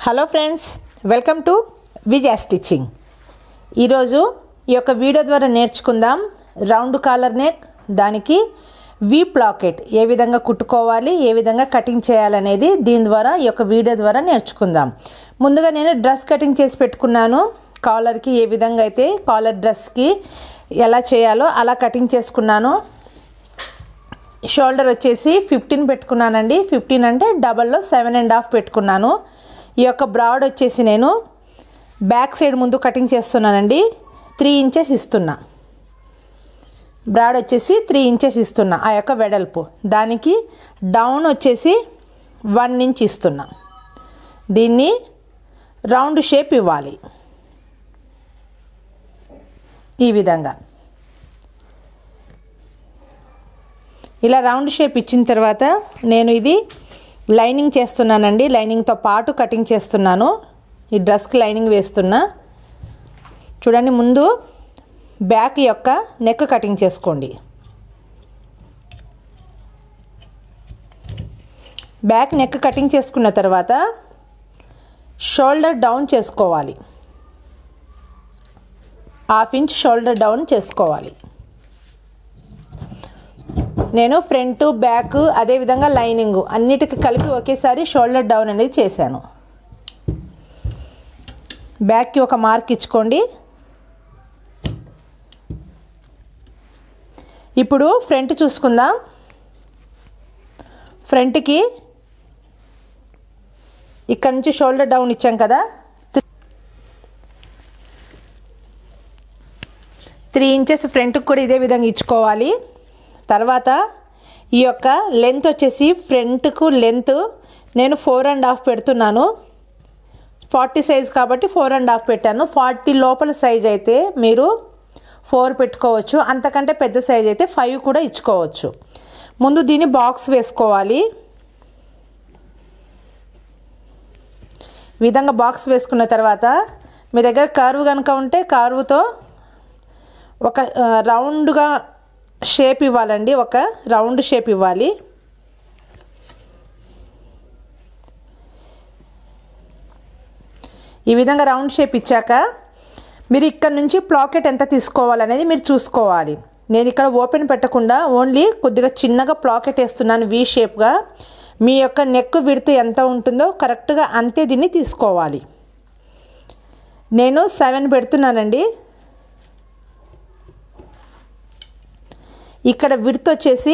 hello friends welcome to Vijaya stitching ఈరోజు ఈ యొక్క వీడియో ద్వారా నేర్చుకుందాం రౌండ్ కాలర్ నెక్ దానికి వీ ప్లాకెట్ ఏ విధంగా కుట్టుకోవాలి ఏ విధంగా కటింగ్ చేయాలనేది దీని ద్వారా ఈ యొక్క వీడియో ద్వారా నేర్చుకుందాం ముందుగా నేను డ్రెస్ కటింగ్ చేసి పెట్టుకున్నాను కాలర్కి ఏ విధంగా అయితే కాలర్ డ్రెస్కి ఎలా చేయాలో అలా కటింగ్ చేసుకున్నాను షోల్డర్ వచ్చేసి ఫిఫ్టీన్ పెట్టుకున్నానండి ఫిఫ్టీన్ అంటే డబల్లో సెవెన్ అండ్ హాఫ్ పెట్టుకున్నాను ఈ యొక్క బ్రాడ్ వచ్చేసి నేను బ్యాక్ సైడ్ ముందు కటింగ్ చేస్తున్నానండి త్రీ ఇంచెస్ ఇస్తున్నా బ్రాడ్ వచ్చేసి త్రీ ఇంచెస్ ఇస్తున్నా ఆ యొక్క వెడల్పు దానికి డౌన్ వచ్చేసి వన్ ఇంచ్ ఇస్తున్నా దీన్ని రౌండ్ షేప్ ఇవ్వాలి ఈ విధంగా ఇలా రౌండ్ షేప్ ఇచ్చిన తర్వాత నేను ఇది లైనింగ్ చేస్తున్నానండి లైనింగ్తో పాటు కటింగ్ చేస్తున్నాను ఈ డ్రెస్కి లైనింగ్ వేస్తున్నా చూడండి ముందు బ్యాక్ యొక్క నెక్ కటింగ్ చేసుకోండి బ్యాక్ నెక్ కటింగ్ చేసుకున్న తర్వాత షోల్డర్ డౌన్ చేసుకోవాలి హాఫ్ ఇంచ్ షోల్డర్ డౌన్ చేసుకోవాలి నేను ఫ్రంట్ బ్యాక్ అదేవిధంగా లైనింగ్ అన్నిటికి కలిపి ఒకేసారి షోల్డర్ డౌన్ అనేది చేశాను బ్యాక్కి ఒక మార్క్ ఇచ్చుకోండి ఇప్పుడు ఫ్రంట్ చూసుకుందాం ఫ్రంట్కి ఇక్కడ నుంచి షోల్డర్ డౌన్ ఇచ్చాం కదా త్రీ ఇంచెస్ ఫ్రంట్కి కూడా ఇదే విధంగా ఇచ్చుకోవాలి తర్వాత ఈ యొక్క లెంత్ వచ్చేసి ఫ్రంట్కు లెంత్ నేను ఫోర్ అండ్ హాఫ్ పెడుతున్నాను ఫార్టీ సైజ్ కాబట్టి ఫోర్ అండ్ హాఫ్ పెట్టాను ఫార్టీ లోపల సైజ్ అయితే మీరు ఫోర్ పెట్టుకోవచ్చు అంతకంటే పెద్ద సైజ్ అయితే ఫైవ్ కూడా ఇచ్చుకోవచ్చు ముందు దీన్ని బాక్స్ వేసుకోవాలి ఈ విధంగా బాక్స్ వేసుకున్న తర్వాత మీ దగ్గర కర్వ్ కనుక ఉంటే కర్వ్తో ఒక రౌండ్గా షేప్ ఇవ్వాలండి ఒక రౌండ్ షేప్ ఇవ్వాలి ఈ విధంగా రౌండ్ షేప్ ఇచ్చాక మీరు ఇక్కడ నుంచి ప్లాకెట్ ఎంత తీసుకోవాలనేది మీరు చూసుకోవాలి నేను ఇక్కడ ఓపెన్ పెట్టకుండా ఓన్లీ కొద్దిగా చిన్నగా ప్లాకెట్ వేస్తున్నాను వీ షేప్గా మీ యొక్క నెక్ విడుతు ఎంత ఉంటుందో కరెక్ట్గా అంతే దీన్ని తీసుకోవాలి నేను సెవెన్ పెడుతున్నానండి ఇక్కడ విడ్త్ వచ్చేసి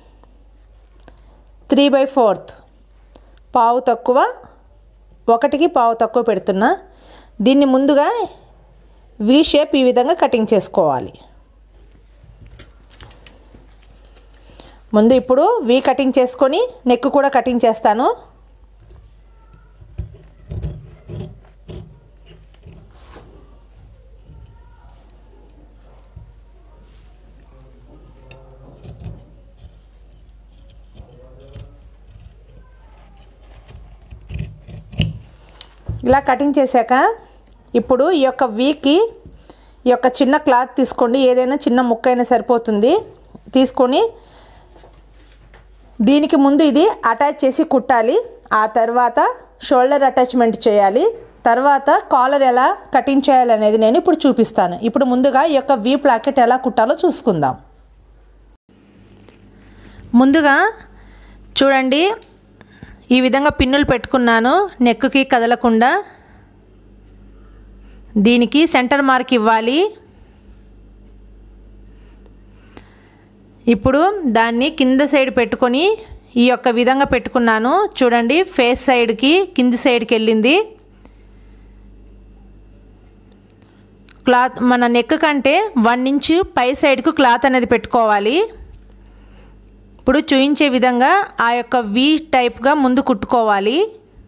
త్రీ బై ఫోర్త్ పావు తక్కువ ఒకటికి పావు తక్కువ పెడుతున్నా దీన్ని ముందుగా వీ షేప్ ఈ విధంగా కటింగ్ చేసుకోవాలి ముందు ఇప్పుడు వీ కటింగ్ చేసుకొని నెక్ కూడా కటింగ్ చేస్తాను ఇలా కటింగ్ చేశాక ఇప్పుడు ఈ యొక్క వీకి ఈ యొక్క చిన్న క్లాత్ తీసుకోండి ఏదైనా చిన్న ముక్క అయినా సరిపోతుంది తీసుకొని దీనికి ముందు ఇది అటాచ్ చేసి కుట్టాలి ఆ తర్వాత షోల్డర్ అటాచ్మెంట్ చేయాలి తర్వాత కాలర్ ఎలా కటింగ్ చేయాలనేది నేను ఇప్పుడు చూపిస్తాను ఇప్పుడు ముందుగా ఈ యొక్క వీ ప్లాకెట్ ఎలా కుట్టాలో చూసుకుందాం ముందుగా చూడండి ఈ విధంగా పిన్నులు పెట్టుకున్నాను నెక్కి కదలకుండా దీనికి సెంటర్ మార్క్ ఇవ్వాలి ఇప్పుడు దాన్ని కింద సైడ్ పెట్టుకొని ఈ యొక్క విధంగా పెట్టుకున్నాను చూడండి ఫేస్ సైడ్కి కింది సైడ్కి వెళ్ళింది క్లాత్ మన నెక్ కంటే వన్ ఇంచ్ పై సైడ్కు క్లాత్ అనేది పెట్టుకోవాలి ఇప్పుడు చూయించే విధంగా ఆ యొక్క వీ టైప్గా ముందు కుట్టుకోవాలి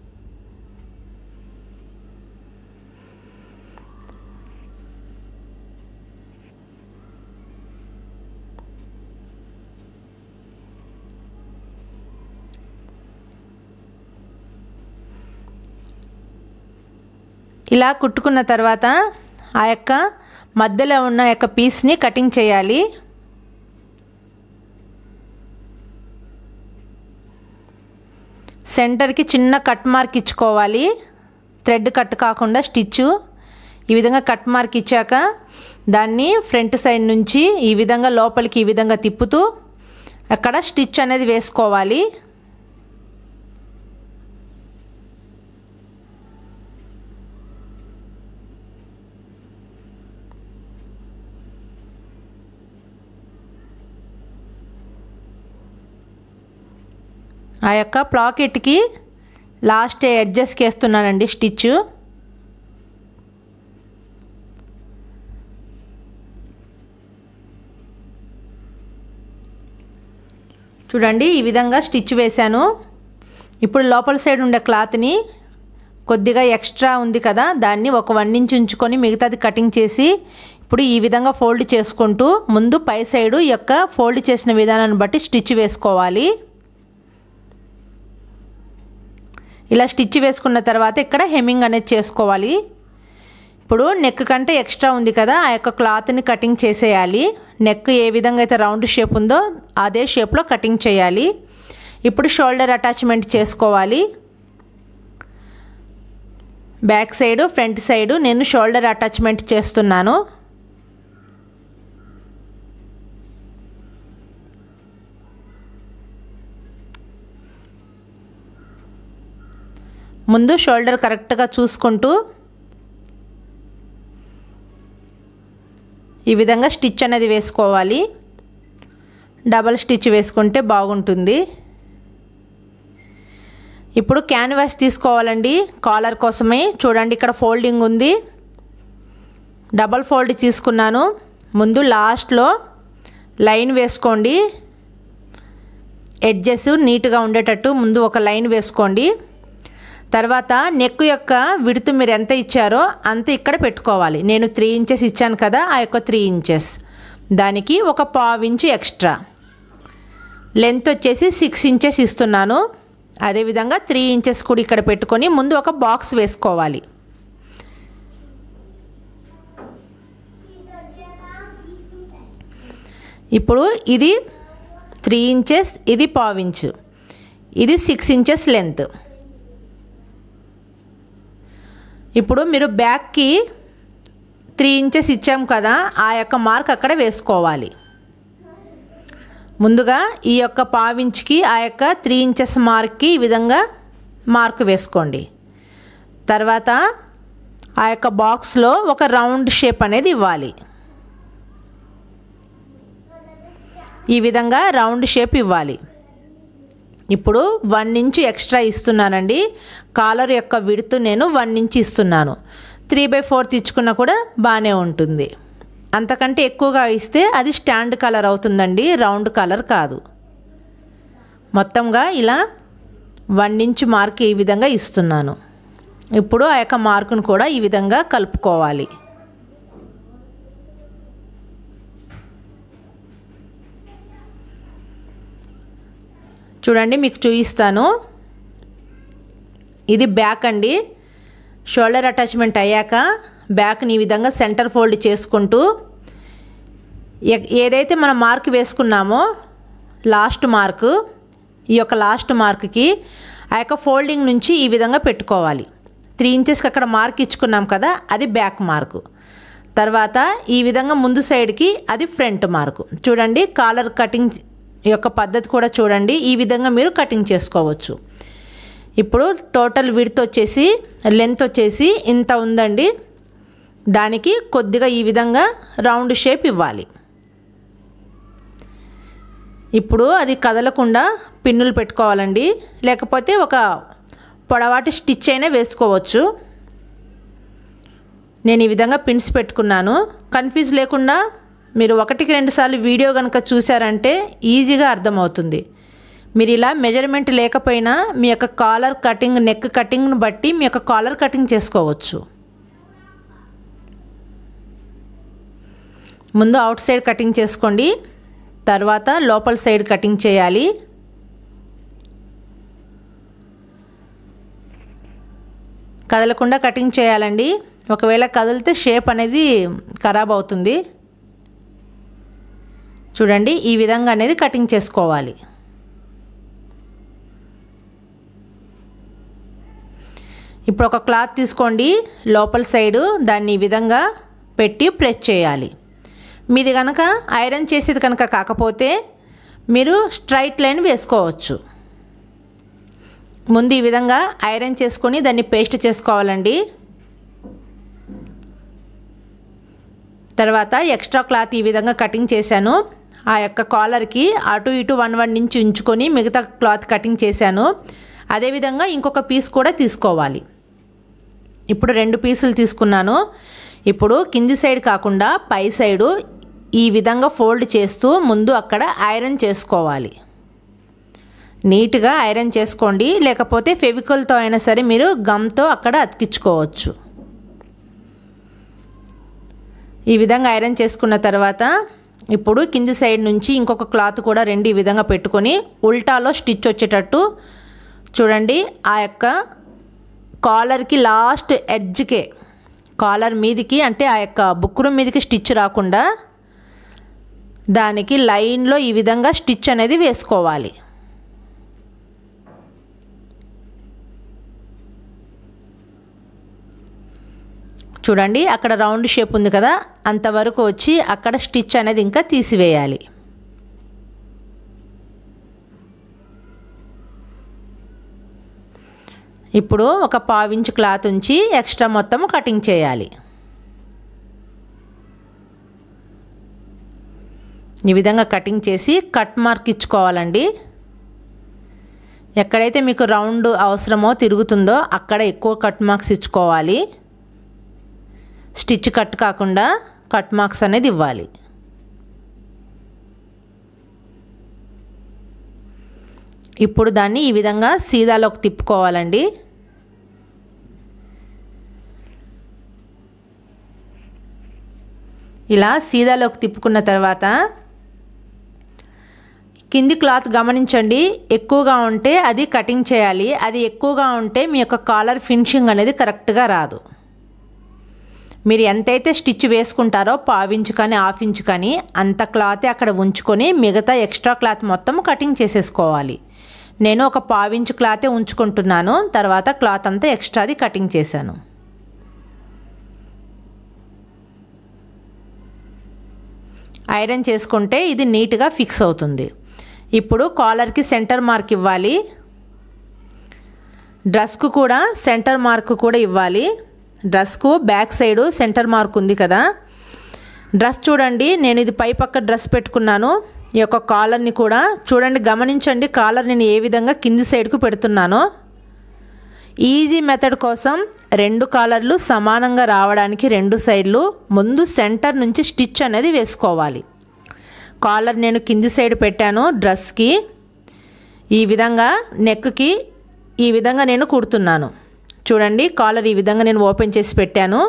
ఇలా కుట్టుకున్న తర్వాత ఆ యొక్క మధ్యలో ఉన్న యొక్క పీస్ని కటింగ్ చేయాలి సెంటర్కి చిన్న కట్ మార్క్ ఇచ్చుకోవాలి థ్రెడ్ కట్ కాకుండా స్టిచ్ ఈ విధంగా కట్ మార్క్ ఇచ్చాక దాన్ని ఫ్రంట్ సైడ్ నుంచి ఈ విధంగా లోపలికి ఈ విధంగా తిప్పుతూ అక్కడ స్టిచ్ అనేది వేసుకోవాలి ఆ యొక్క ప్లాకెట్కి లాస్ట్ అడ్జస్ట్కి వేస్తున్నానండి స్టిచ్ చూడండి ఈ విధంగా స్టిచ్ వేశాను ఇప్పుడు లోపల సైడ్ ఉండే క్లాత్ని కొద్దిగా ఎక్స్ట్రా ఉంది కదా దాన్ని ఒక వన్ ఇంచ్ ఉంచుకొని మిగతాది కటింగ్ చేసి ఇప్పుడు ఈ విధంగా ఫోల్డ్ చేసుకుంటూ ముందు పై సైడు యొక్క ఫోల్డ్ చేసిన విధానాన్ని బట్టి స్టిచ్ వేసుకోవాలి ఇలా స్టిచ్ వేసుకున్న తర్వాత ఇక్కడ హెమ్మింగ్ అనేది చేసుకోవాలి ఇప్పుడు నెక్ కంటే ఎక్స్ట్రా ఉంది కదా ఆ యొక్క క్లాత్ని కటింగ్ చేసేయాలి నెక్ ఏ విధంగా అయితే రౌండ్ షేప్ ఉందో అదే షేప్లో కటింగ్ చేయాలి ఇప్పుడు షోల్డర్ అటాచ్మెంట్ చేసుకోవాలి బ్యాక్ సైడు ఫ్రంట్ సైడు నేను షోల్డర్ అటాచ్మెంట్ చేస్తున్నాను ముందు షోల్డర్ కరెక్ట్గా చూసుకుంటూ ఈ విధంగా స్టిచ్ అనేది వేసుకోవాలి డబల్ స్టిచ్ వేసుకుంటే బాగుంటుంది ఇప్పుడు క్యాన్వాస్ తీసుకోవాలండి కాలర్ కోసమే చూడండి ఇక్కడ ఫోల్డింగ్ ఉంది డబల్ ఫోల్డ్ తీసుకున్నాను ముందు లాస్ట్లో లైన్ వేసుకోండి ఎడ్జెస్ నీట్గా ఉండేటట్టు ముందు ఒక లైన్ వేసుకోండి తర్వాత నెక్ యొక్క విడుతు మీరు ఎంత ఇచ్చారో అంత ఇక్కడ పెట్టుకోవాలి నేను త్రీ ఇంచెస్ ఇచ్చాను కదా ఆ యొక్క త్రీ ఇంచెస్ దానికి ఒక పావు ఇంచు ఎక్స్ట్రా లెంత్ వచ్చేసి సిక్స్ ఇంచెస్ ఇస్తున్నాను అదేవిధంగా త్రీ ఇంచెస్ కూడా ఇక్కడ పెట్టుకొని ముందు ఒక బాక్స్ వేసుకోవాలి ఇప్పుడు ఇది త్రీ ఇంచెస్ ఇది పావు ఇంచు ఇది సిక్స్ ఇంచెస్ లెంత్ ఇప్పుడు మీరు బ్యాక్కి త్రీ ఇంచెస్ ఇచ్చాం కదా ఆ యొక్క మార్క్ అక్కడ వేసుకోవాలి ముందుగా ఈ యొక్క పావించ్కి ఆ యొక్క త్రీ ఇంచెస్ మార్క్కి ఈ విధంగా మార్క్ వేసుకోండి తర్వాత ఆ యొక్క బాక్స్లో ఒక రౌండ్ షేప్ అనేది ఇవ్వాలి ఈ విధంగా రౌండ్ షేప్ ఇవ్వాలి ఇప్పుడు వన్ ఇంచ్ ఎక్స్ట్రా ఇస్తున్నానండి కాలర్ యొక్క విడుతు నేను వన్ ఇంచ్ ఇస్తున్నాను త్రీ బై ఫోర్త్ ఇచ్చుకున్నా కూడా బాగానే ఉంటుంది అంతకంటే ఎక్కువగా ఇస్తే అది స్టాండ్ కలర్ అవుతుందండి రౌండ్ కలర్ కాదు మొత్తంగా ఇలా వన్ ఇంచ్ మార్క్ ఈ విధంగా ఇస్తున్నాను ఇప్పుడు ఆ యొక్క మార్కును కూడా ఈ విధంగా కలుపుకోవాలి చూడండి మీకు చూపిస్తాను ఇది బ్యాక్ అండి షోల్డర్ అటాచ్మెంట్ అయ్యాక బ్యాక్ని ఈ విధంగా సెంటర్ ఫోల్డ్ చేసుకుంటూ ఏదైతే మనం మార్క్ వేసుకున్నామో లాస్ట్ మార్క్ ఈ యొక్క లాస్ట్ మార్క్కి ఆ యొక్క ఫోల్డింగ్ నుంచి ఈ విధంగా పెట్టుకోవాలి త్రీ ఇంచెస్కి అక్కడ మార్క్ ఇచ్చుకున్నాం కదా అది బ్యాక్ మార్కు తర్వాత ఈ విధంగా ముందు సైడ్కి అది ఫ్రంట్ మార్కు చూడండి కాలర్ కటింగ్ యొక్క పద్ధతి కూడా చూడండి ఈ విధంగా మీరు కటింగ్ చేసుకోవచ్చు ఇప్పుడు టోటల్ విడ్త్ వచ్చేసి లెంత్ వచ్చేసి ఇంత ఉందండి దానికి కొద్దిగా ఈ విధంగా రౌండ్ షేప్ ఇవ్వాలి ఇప్పుడు అది కదలకుండా పిన్నులు పెట్టుకోవాలండి లేకపోతే ఒక పొడవాటి స్టిచ్ అయినా వేసుకోవచ్చు నేను ఈ విధంగా పిన్స్ పెట్టుకున్నాను కన్ఫ్యూజ్ లేకుండా మీరు ఒకటికి రెండు సార్లు వీడియో కనుక చూసారంటే ఈజీగా అర్థమవుతుంది మీరు ఇలా మెజర్మెంట్ లేకపోయినా మీ యొక్క కాలర్ కటింగ్ నెక్ కటింగ్ను బట్టి మీ యొక్క కాలర్ కటింగ్ చేసుకోవచ్చు ముందు అవుట్ సైడ్ కటింగ్ చేసుకోండి తర్వాత లోపల సైడ్ కటింగ్ చేయాలి కదలకుండా కటింగ్ చేయాలండి ఒకవేళ కదిలితే షేప్ అనేది ఖరాబ్ అవుతుంది చూడండి ఈ విధంగా అనేది కటింగ్ చేసుకోవాలి ఇప్పుడు ఒక క్లాత్ తీసుకోండి లోపల సైడు దాన్ని ఈ విధంగా పెట్టి ప్రెస్ చేయాలి మీది కనుక ఐరన్ చేసేది కనుక కాకపోతే మీరు స్ట్రైట్ లైన్ వేసుకోవచ్చు ముందు ఈ విధంగా ఐరన్ చేసుకొని దాన్ని పేస్ట్ చేసుకోవాలండి తర్వాత ఎక్స్ట్రా క్లాత్ ఈ విధంగా కటింగ్ చేశాను ఆ యొక్క కాలర్కి అటు ఇటు వన్ వన్ నుంచి ఉంచుకొని మిగతా క్లాత్ కటింగ్ చేశాను అదేవిధంగా ఇంకొక పీస్ కూడా తీసుకోవాలి ఇప్పుడు రెండు పీసులు తీసుకున్నాను ఇప్పుడు కింది సైడ్ కాకుండా పై సైడు ఈ విధంగా ఫోల్డ్ చేస్తూ ముందు అక్కడ ఐరన్ చేసుకోవాలి నీట్గా ఐరన్ చేసుకోండి లేకపోతే ఫెవికల్తో అయినా సరే మీరు గమ్తో అక్కడ అతికించుకోవచ్చు ఈ విధంగా ఐరన్ చేసుకున్న తర్వాత ఇప్పుడు కింది సైడ్ నుంచి ఇంకొక క్లాత్ కూడా రెండు ఈ విధంగా పెట్టుకొని ఉల్టాలో స్టిచ్ వచ్చేటట్టు చూడండి ఆ యొక్క కాలర్కి లాస్ట్ ఎడ్జ్కే కాలర్ మీదికి అంటే ఆ యొక్క బుక్కురం మీదకి స్టిచ్ రాకుండా దానికి లైన్లో ఈ విధంగా స్టిచ్ అనేది వేసుకోవాలి చూడండి అక్కడ రౌండ్ షేప్ ఉంది కదా అంతవరకు వచ్చి అక్కడ స్టిచ్ అనేది ఇంకా తీసివేయాలి ఇప్పుడు ఒక పావించు క్లాత్ ఉంచి ఎక్స్ట్రా మొత్తం కటింగ్ చేయాలి ఈ విధంగా కటింగ్ చేసి కట్ మార్క్ ఇచ్చుకోవాలండి ఎక్కడైతే మీకు రౌండ్ అవసరమో తిరుగుతుందో అక్కడ ఎక్కువ కట్ మార్క్స్ ఇచ్చుకోవాలి స్టిచ్ కట్ కాకుండా కట్ మార్క్స్ అనేది ఇవ్వాలి ఇప్పుడు దాన్ని ఈ విధంగా సీదాలోకి తిప్పుకోవాలండి ఇలా సీదాలోకి తిప్పుకున్న తర్వాత కింది క్లాత్ గమనించండి ఎక్కువగా ఉంటే అది కటింగ్ చేయాలి అది ఎక్కువగా ఉంటే మీ యొక్క కాలర్ ఫినిషింగ్ అనేది కరెక్ట్గా రాదు మీరు ఎంతైతే స్టిచ్ వేసుకుంటారో పావించు కానీ హాఫ్ ఇంచు కానీ అంత క్లాత్ అక్కడ ఉంచుకొని మిగతా ఎక్స్ట్రా క్లాత్ మొత్తం కటింగ్ చేసేసుకోవాలి నేను ఒక పావించు క్లాతే ఉంచుకుంటున్నాను తర్వాత క్లాత్ అంతా ఎక్స్ట్రాది కటింగ్ చేశాను ఐరన్ చేసుకుంటే ఇది నీట్గా ఫిక్స్ అవుతుంది ఇప్పుడు కాలర్కి సెంటర్ మార్క్ ఇవ్వాలి డ్రెస్కు కూడా సెంటర్ మార్క్ కూడా ఇవ్వాలి డ్రెస్కు బ్యాక్ సైడు సెంటర్ మార్క్ ఉంది కదా డ్రెస్ చూడండి నేను ఇది పై పక్క డ్రెస్ పెట్టుకున్నాను ఈ యొక్క కాలర్ని కూడా చూడండి గమనించండి కాలర్ నేను ఏ విధంగా కింది సైడ్కు పెడుతున్నానో ఈజీ మెథడ్ కోసం రెండు కాలర్లు సమానంగా రావడానికి రెండు సైడ్లు ముందు సెంటర్ నుంచి స్టిచ్ అనేది వేసుకోవాలి కాలర్ నేను కింది సైడ్ పెట్టాను డ్రెస్కి ఈ విధంగా నెక్కి ఈ విధంగా నేను కుడుతున్నాను చూడండి కాలర్ ఈ విధంగా నేను ఓపెన్ చేసి పెట్టాను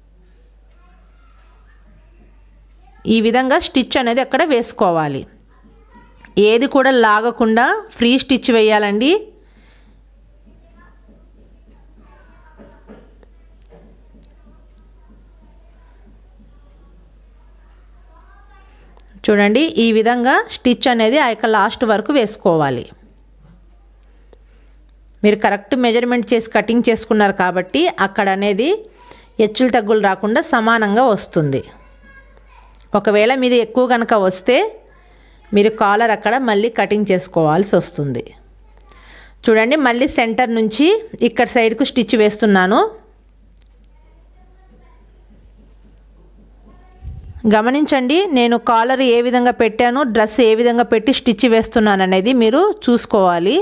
ఈ విధంగా స్టిచ్ అనేది అక్కడ వేసుకోవాలి ఏది కూడా లాగకుండా ఫ్రీ స్టిచ్ వేయాలండి చూడండి ఈ విధంగా స్టిచ్ అనేది ఆ యొక్క లాస్ట్ వరకు వేసుకోవాలి మీరు కరెక్ట్ మెజర్మెంట్ చేసి కటింగ్ చేసుకున్నారు కాబట్టి అక్కడ అనేది హెచ్చులు తగ్గులు రాకుండా సమానంగా వస్తుంది ఒకవేళ మీది ఎక్కువ కనుక వస్తే మీరు కాలర్ అక్కడ మళ్ళీ కటింగ్ చేసుకోవాల్సి వస్తుంది చూడండి మళ్ళీ సెంటర్ నుంచి ఇక్కడ సైడ్కు స్టిచ్ వేస్తున్నాను గమనించండి నేను కాలర్ ఏ విధంగా పెట్టాను డ్రెస్ ఏ విధంగా పెట్టి స్టిచ్ వేస్తున్నాను అనేది మీరు చూసుకోవాలి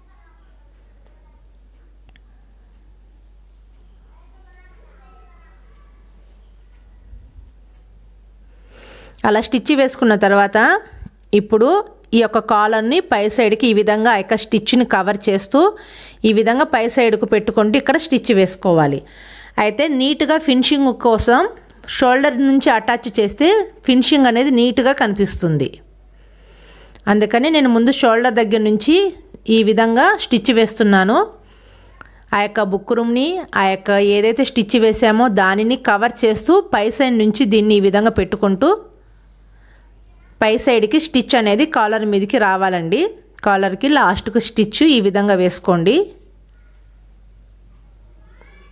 అలా స్టిచ్ వేసుకున్న తర్వాత ఇప్పుడు ఈ యొక్క కాలర్ని పై సైడ్కి ఈ విధంగా ఆ యొక్క స్టిచ్ని కవర్ చేస్తూ ఈ విధంగా పై సైడ్కు పెట్టుకుంటూ ఇక్కడ స్టిచ్ వేసుకోవాలి అయితే నీట్గా ఫినిషింగ్ కోసం షోల్డర్ నుంచి అటాచ్ చేస్తే ఫినిషింగ్ అనేది నీట్గా కనిపిస్తుంది అందుకని నేను ముందు షోల్డర్ దగ్గర నుంచి ఈ విధంగా స్టిచ్ వేస్తున్నాను ఆ యొక్క బుక్ రూమ్ని ఆ యొక్క ఏదైతే స్టిచ్ వేసామో దానిని కవర్ చేస్తూ పై సైడ్ నుంచి దీన్ని ఈ విధంగా పెట్టుకుంటూ పై సైడ్కి స్టిచ్ అనేది కాలర్ మీదకి రావాలండి కాలర్కి లాస్ట్కు స్టిచ్ ఈ విధంగా వేసుకోండి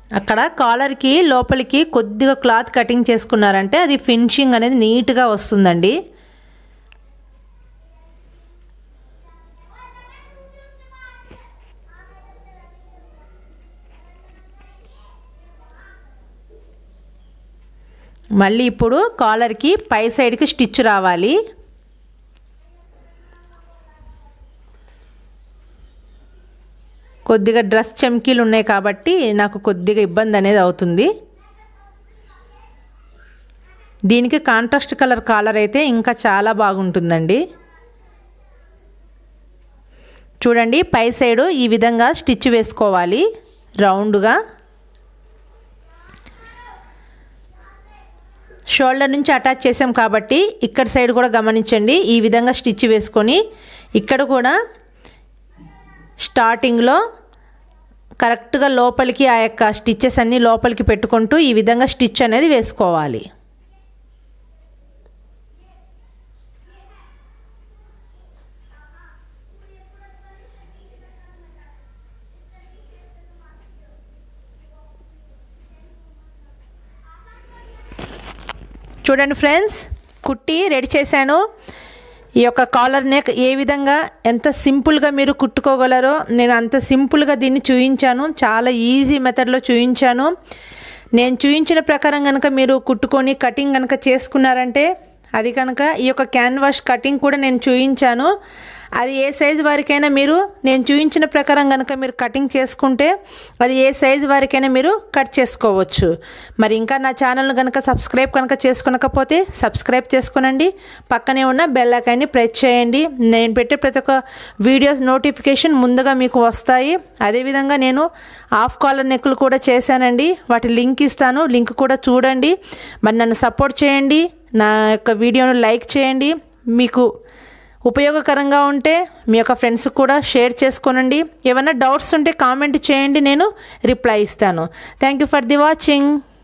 అక్కడ కాలర్కి లోపలికి కొద్దిగా క్లాత్ కటింగ్ చేసుకున్నారంటే అది ఫినిషింగ్ అనేది నీట్గా వస్తుందండి మళ్ళీ ఇప్పుడు కాలర్కి పై సైడ్కి స్టిచ్ రావాలి కొద్దిగా డ్రెస్ చమ్కీలు ఉన్నాయి కాబట్టి నాకు కొద్దిగా ఇబ్బంది అనేది అవుతుంది దీనికి కాంట్రాస్ట్ కలర్ కాలర్ అయితే ఇంకా చాలా బాగుంటుందండి చూడండి పై సైడు ఈ విధంగా స్టిచ్ వేసుకోవాలి రౌండ్గా షోల్డర్ నుంచి అటాచ్ చేసాం కాబట్టి ఇక్కడ సైడ్ కూడా గమనించండి ఈ విధంగా స్టిచ్ వేసుకొని ఇక్కడ కూడా స్టార్టింగ్లో కరెక్ట్గా లోపలికి ఆ యొక్క స్టిచ్చెస్ అన్నీ లోపలికి పెట్టుకుంటూ ఈ విధంగా స్టిచ్ అనేది వేసుకోవాలి చూడండి ఫ్రెండ్స్ కుట్టి రెడీ చేశాను ఈ యొక్క కాలర్ నెక్ ఏ విధంగా ఎంత సింపుల్గా మీరు కుట్టుకోగలరో నేను అంత సింపుల్గా దీన్ని చూయించాను చాలా ఈజీ మెథడ్లో చూయించాను నేను చూయించిన ప్రకారం కనుక మీరు కుట్టుకొని కటింగ్ కనుక చేసుకున్నారంటే అది కనుక ఈ యొక్క క్యాన్వాష్ కటింగ్ కూడా నేను చూయించాను అది ఏ సైజు వారికైనా మీరు నేను చూపించిన ప్రకారం కనుక మీరు కటింగ్ చేసుకుంటే అది ఏ సైజు వారికైనా మీరు కట్ చేసుకోవచ్చు మరి ఇంకా నా ఛానల్ను కనుక సబ్స్క్రైబ్ కనుక చేసుకునకపోతే సబ్స్క్రైబ్ చేసుకునండి పక్కనే ఉన్న బెల్ ఐకాన్ని ప్రెస్ చేయండి నేను పెట్టే ప్రతి ఒక్క వీడియోస్ నోటిఫికేషన్ ముందుగా మీకు వస్తాయి అదేవిధంగా నేను హాఫ్ కాలర్ నెక్కులు కూడా చేశానండి వాటి లింక్ ఇస్తాను లింక్ కూడా చూడండి మరి నన్ను సపోర్ట్ చేయండి నా యొక్క వీడియోను లైక్ చేయండి మీకు ఉపయోగకరంగా ఉంటే మీ యొక్క ఫ్రెండ్స్కి కూడా షేర్ చేసుకోనండి ఏమైనా డౌట్స్ ఉంటే కామెంట్ చేయండి నేను రిప్లై ఇస్తాను thank you for the watching